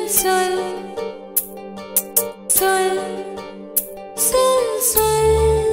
சொல் சொல் சொல் சொல்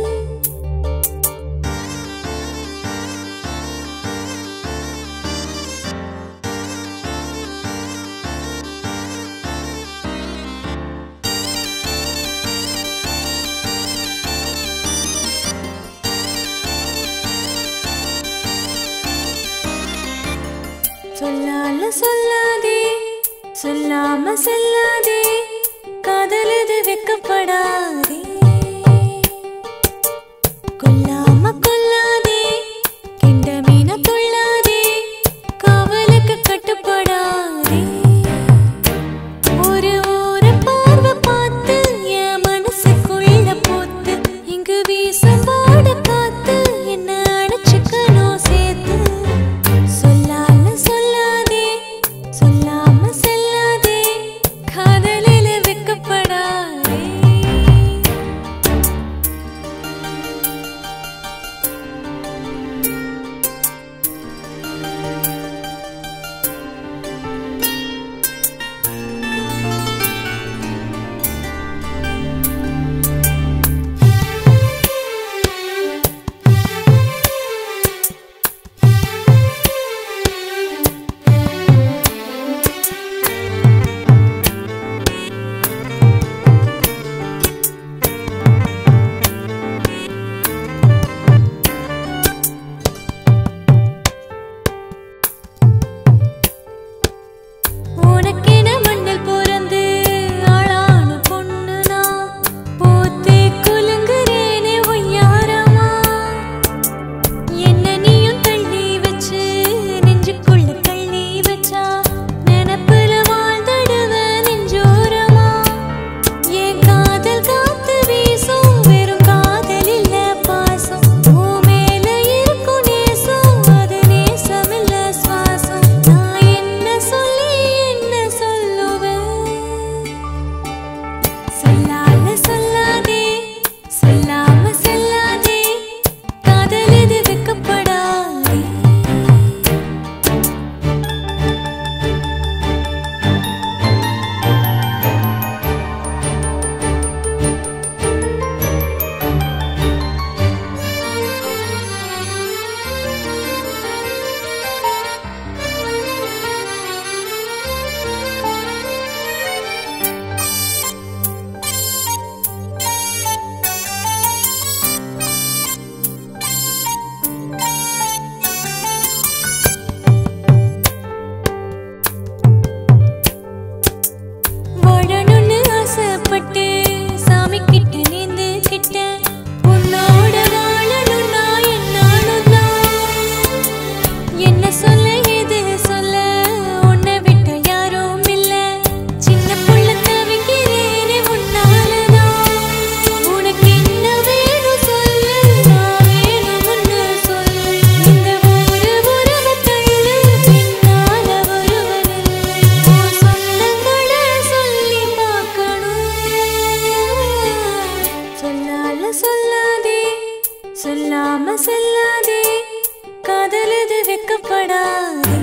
சொல்லால சொல்லாதே சொல்லாம சொல்லாதே காதலது வெக்கப்படாதே கொல்லாம கொல்லாதே கெண்ட மீன துள்ளாதே காவலுக்கு கட்டுப்படாதே ஒரு ஊர பார்வை பார்த்து என் மனசுக்குள்ள போத்து இங்கு வீசும் பாட காத்து என்ன அணைச்சுக்கணும் சேர்த்து சொல்லால சொல்லாதே சொல்லாம செல்லாதே காதலில வெக்கப்படாதே உனக்கென மண்ணில் பிறந்து ஆளான பொண்ணு நான் போத்தே குலுங்குறேனே ஒய்யாரமா என்ன நீயும் தள்ளி வச்சு நெஞ்சுக்குள்ள தள்ளி வச்சா நினப்புல வாழ்ந்தடுவ நெஞ்சோரமா என் காதல் காத்து வீசும் வெறும் காதல் இல்ல பாசம் உன் மேல இருக்கும் நேசம் அது நேசம் இல்ல சுவாசம் நான் என்ன சொல்லி என்ன சொல்லுவேன் சொல்லால சொல்லாதே சொல்லாம செல்லாதே காதல் இது வெக்கப்படாதே வாழணும்னு ஆசைப்பட்டு சாமி கிட்ட நீந்து கிட்ட உன்னோட வாழணும்னா என்னாலும் தான் என்ன சொல்ல எது சொல்ல உன்னை விட்ட யாரும் இல்ல சின்ன புள்ள தவிக்கிறேனே உன்னாலதான் உனக்கு என்ன வேணும் சொல்லு நான் வேணும்னு சொல்லு இந்த ஊரு உறவ தள்ளு பின்னால வருவனில் உன் சொந்தங்களை சொல்லி பார்க்கணும் சொல்லால சொல்லாதே சொல்லாம செல்லாதே காதலது வெக்கப்படாதே